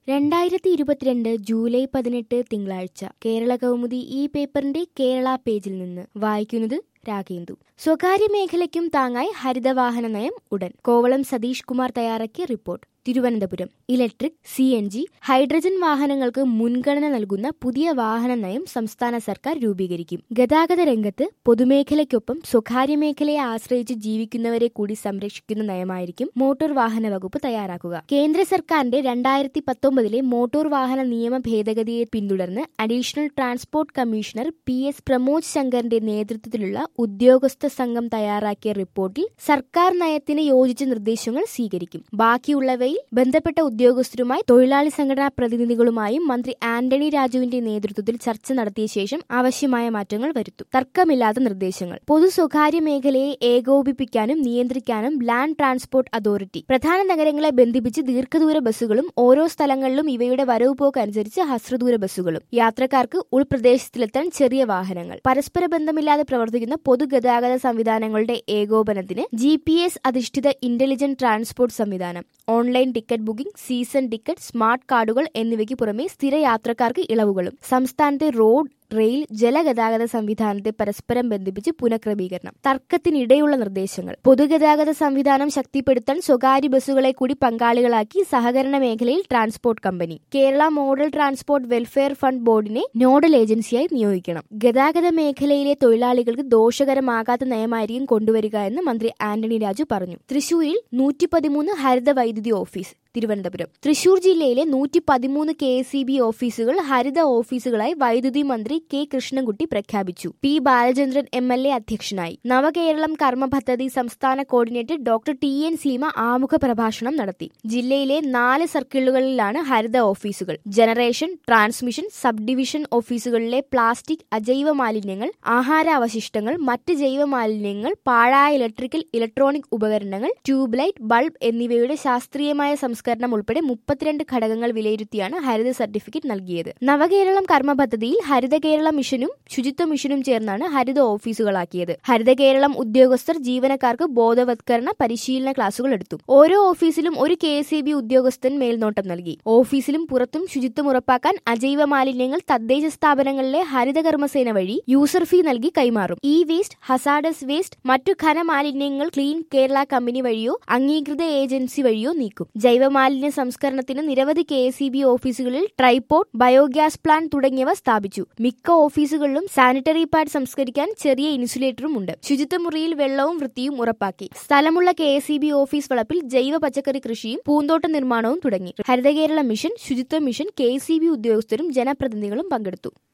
രണ്ടായിരത്തി ഇരുപത്തിരണ്ട് ജൂലൈ പതിനെട്ട് തിങ്കളാഴ്ച കേരള കൗമുദി ഈ പേപ്പറിന്റെ കേരള പേജിൽ നിന്ന് വായിക്കുന്നത് രാഗേന്ദു സ്വകാര്യ മേഖലയ്ക്കും താങ്ങായി ഹരിതവാഹന നയം ഉടൻ കോവളം സതീഷ് കുമാർ തയ്യാറാക്കിയ report Thiruvananthapuram electric C N G hydrogen വാഹനങ്ങൾക്ക് മുൻഗണന നൽകുന്ന പുതിയ വാഹന നയം സംസ്ഥാന സർക്കാർ രൂപീകരിക്കും ഗതാഗത രംഗത്ത് പൊതുമേഖലയ്ക്കൊപ്പം സ്വകാര്യ മേഖലയെ ആശ്രയിച്ച് ജീവിക്കുന്നവരെ കൂടി സംരക്ഷിക്കുന്ന നയമായിരിക്കും മോട്ടോർ വാഹന വകുപ്പ് തയ്യാറാക്കുക കേന്ദ്ര സർക്കാരിന്റെ രണ്ടായിരത്തി പത്തൊമ്പതിലെ മോട്ടോർ വാഹന നിയമ ഭേദഗതിയെ പിന്തുടർന്ന് additional transport commissioner P S Pramod ശങ്കറിന്റെ നേതൃത്വത്തിലുള്ള ഉദ്യോഗസ്ഥ സംഘം തയ്യാറാക്കിയ റിപ്പോർട്ടിൽ സർക്കാർ നയത്തിന് യോജിച്ച നിർദ്ദേശങ്ങൾ സ്വീകരിക്കും ബാക്കിയുള്ളവയിൽ ബന്ധപ്പെട്ട ഉദ്യോഗസ്ഥരുമായി തൊഴിലാളി സംഘടനാ പ്രതിനിധികളുമായും മന്ത്രി ആന്റണി രാജുവിന്റെ നേതൃത്വത്തിൽ ചർച്ച നടത്തിയ ശേഷം ആവശ്യമായ മാറ്റങ്ങൾ വരുത്തും തർക്കമില്ലാത്ത നിർദ്ദേശങ്ങൾ പൊതു സ്വകാര്യ മേഖലയെ ഏകോപിപ്പിക്കാനും നിയന്ത്രിക്കാനും ലാൻഡ് ട്രാൻസ്പോർട്ട് അതോറിറ്റി പ്രധാന നഗരങ്ങളെ ബന്ധിപ്പിച്ച് ദീർഘദൂര ബസ്സുകളും ഓരോ സ്ഥലങ്ങളിലും ഇവയുടെ വരവ് പോക്ക് അനുസരിച്ച് ഹ്രസ്വദൂര ബസ്സുകളും യാത്രക്കാർക്ക് ഉൾപ്രദേശത്തിലെത്താൻ ചെറിയ വാഹനങ്ങൾ പരസ്പര ബന്ധമില്ലാതെ പ്രവർത്തിക്കുന്ന പൊതുഗതാഗത സംവിധാനങ്ങളുടെ ഏകോപനത്തിന് ജി പി എസ് അധിഷ്ഠിത ഇന്റലിജന്റ് ട്രാൻസ്പോർട്ട് സംവിധാനം online ticket booking season ticket smart കാർഡുകൾ എന്നിവയ്ക്ക് പുറമെ സ്ഥിര യാത്രക്കാർക്ക് ഇളവുകളും സംസ്ഥാനത്തെ റോഡ് റെയിൽ ജലഗതാഗത സംവിധാനത്തെ പരസ്പരം ബന്ധിപ്പിച്ച് പുനഃക്രമീകരണം തർക്കത്തിനിടെയുള്ള നിർദ്ദേശങ്ങൾ പൊതുഗതാഗത സംവിധാനം ശക്തിപ്പെടുത്താൻ സ്വകാര്യ ബസ്സുകളെ കൂടി പങ്കാളികളാക്കി സഹകരണ മേഖലയിൽ transport company Kerala model transport welfare fund ബോർഡിനെ നോഡൽ ഏജൻസിയായി നിയോഗിക്കണം ഗതാഗത മേഖലയിലെ തൊഴിലാളികൾക്ക് ദോഷകരമാകാത്ത നയമായിരിക്കും കൊണ്ടുവരിക എന്ന് മന്ത്രി ആന്റണി രാജു പറഞ്ഞു തൃശൂരിൽ നൂറ്റി പതിമൂന്ന് ഹരിത വൈദ്യുതി ഓഫീസ് തിരുവനന്തപുരം തൃശൂർ ജില്ലയിലെ നൂറ്റി പതിമൂന്ന് കെ എസ് ഇ ബി ഓഫീസുകൾ ഹരിത ഓഫീസുകളായി വൈദ്യുതി മന്ത്രി കെ കൃഷ്ണൻകുട്ടി പ്രഖ്യാപിച്ചു P Balachandran M L A അധ്യക്ഷനായി നവകേരളം കർമ്മ പദ്ധതി സംസ്ഥാന coordinator doctor T N Seema ആമുഖ പ്രഭാഷണം നടത്തി ജില്ലയിലെ നാല് സർക്കിളുകളിലാണ് ഹരിത ഓഫീസുകൾ ജനറേഷൻ ട്രാൻസ്മിഷൻ സബ് ഡിവിഷൻ ഓഫീസുകളിലെ പ്ലാസ്റ്റിക് അജൈവ മാലിന്യങ്ങൾ ആഹാര അവശിഷ്ടങ്ങൾ മറ്റ് ജൈവ മാലിന്യങ്ങൾ പാഴായ ഇലക്ട്രിക്കൽ ഇലക്ട്രോണിക് ഉപകരണങ്ങൾ ട്യൂബ് ലൈറ്റ് ബൾബ് എന്നിവയുടെ ശാസ്ത്രീയമായ സംസ്കരണം ഉൾപ്പെടെ മുപ്പത്തിരണ്ട് ഘടകങ്ങൾ വിലയിരുത്തിയാണ് ഹരിത സർട്ടിഫിക്കറ്റ് നൽകിയത് നവകേരളം കർമ്മ പദ്ധതിയിൽ ഹരിത കേരള മിഷനും ശുചിത്വ മിഷനും ചേർന്നാണ് ഹരിത ഓഫീസുകളാക്കിയത് ഹരിത കേരളം ഉദ്യോഗസ്ഥർ ജീവനക്കാർക്ക് ബോധവത്കരണ പരിശീലന ക്ലാസുകൾ എടുത്തു ഓരോ ഓഫീസിലും ഒരു കെ എസ് ഇ ബി ഉദ്യോഗസ്ഥൻ മേൽനോട്ടം നൽകി ഓഫീസിലും പുറത്തും ശുചിത്വം ഉറപ്പാക്കാൻ അജൈവ മാലിന്യങ്ങൾ തദ്ദേശ സ്ഥാപനങ്ങളിലെ ഹരിത കർമ്മസേന വഴി യൂസർ ഫീ നൽകി കൈമാറും ഇ വേസ്റ്റ് ഹസാഡസ് വേസ്റ്റ് മറ്റു ഖനമാലിന്യങ്ങൾ ക്ലീൻ കേരള കമ്പനി വഴിയോ അംഗീകൃത ഏജൻസി വഴിയോ നീക്കും ജൈവമാലിന്യ സംസ്കരണത്തിന് നിരവധി കെ എസ് ഇ ബി ഓഫീസുകളിൽ ട്രൈപോർട്ട് ബയോഗ്യാസ് പ്ലാന്റ് തുടങ്ങിയവ സ്ഥാപിച്ചു മിക്ക ഓഫീസുകളിലും സാനിറ്ററി പാഡ് സംസ്കരിക്കാൻ ചെറിയ ഇൻസുലേറ്ററും ഉണ്ട് ശുചിത്വ മുറിയിൽ വെള്ളവും വൃത്തിയും ഉറപ്പാക്കി സ്ഥലമുള്ള K S E B office വളപ്പിൽ ജൈവ പച്ചക്കറി കൃഷിയും പൂന്തോട്ട നിർമ്മാണവും തുടങ്ങി ഹരിതകേരള മിഷൻ ശുചിത്വ mission K S E B ഉദ്യോഗസ്ഥരും ജനപ്രതിനിധികളും പങ്കെടുത്തു